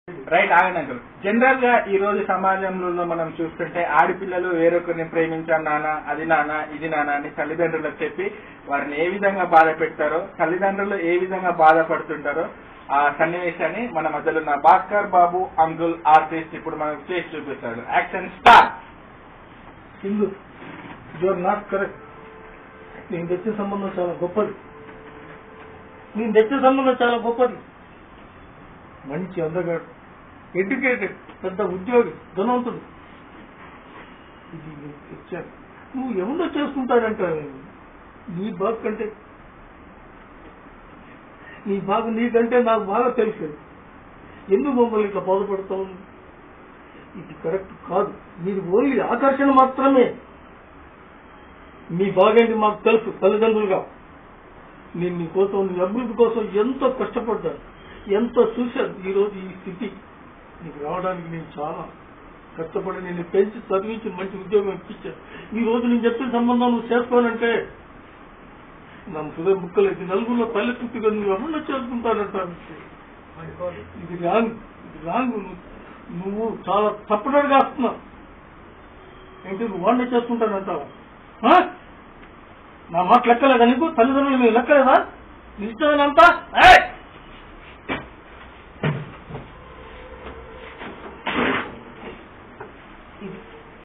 Right ఆగండి uncle general గా ఈ రోజు సమాజంలో మనం చూస్తుంటే ఆడపిల్లలు వేరొకరిని ప్రేమించాను నాన్న అది నాన్న ఇది నాన్న అని తల్లిదండ్రులకు చెప్పి వారిని ఏ విధంగా బాధ పెడతారో తల్లిదండ్రులు ఏ విధంగా బాధపడుతుంటారో ఆ సన్నివేశాన్ని మన మధ్యలో ఉన్న భాస్కర్ బాబు అంకుల్ ఆర్టిస్ట్ ఇప్పుడు మనకు చేసి చూపిస్తాడు action start Sindhu you are not correct నేను తెచ్చిన సంబంధం చాలా గొప్పది నేను తెచ్చిన సంబంధం చాలా గొప్పది మంచి అందగాడు ఎడ్యుకేటెడ్ పెద్ద ఉద్యోగి ధనవంతుడు ఇది నేను తెచ్చాను నువ్వు ఎవరో చేసుకుంటాడంట నీ బాగు కంటే నీ బాగు నీకంటే నాకు బాగా తెలుసు ఎందుకు మమ్మల్ని ఇట్లా బాధపడతావు ఇది కరెక్ట్ కాదు మీరు ఓన్లీ ఆకర్షణ మాత్రమే మీ బాగేంటి మాకు తెలుసు తల్లిదండ్రులుగా నేను నీ కోసం నీ అభివృద్ధి కోసం ఎంతో కష్టపడ్డాను ఎంతో చూశాను ఈ రోజు ఈ స్థితి నీకు రావడానికి నేను చాలా కష్టపడి నేను పెంచి చదివించి మంచి ఉద్యోగం ఇప్పించాను ఈ రోజు నేను చెప్పిన సంబంధం నువ్వు చేసుకోనంటే నన్ను హృదయం ముక్కలేదు నలుగురిలో తల్లి పుట్టిగా నువ్వు ఎవరిలో చేసుకుంటానంటాను ఇది రాంగ్ ఇది రాంగ్ నువ్వు చాలా తప్పటడుగా వస్తున్నావు ఏంటి నువ్వు వాడిని చేసుకుంటానంటావా ఆ? నా మాట లెక్కలేదా నీకు తల్లిదండ్రులు మీరు లెక్కలేదా నీ ఇష్టమేనంతా ఏయ్!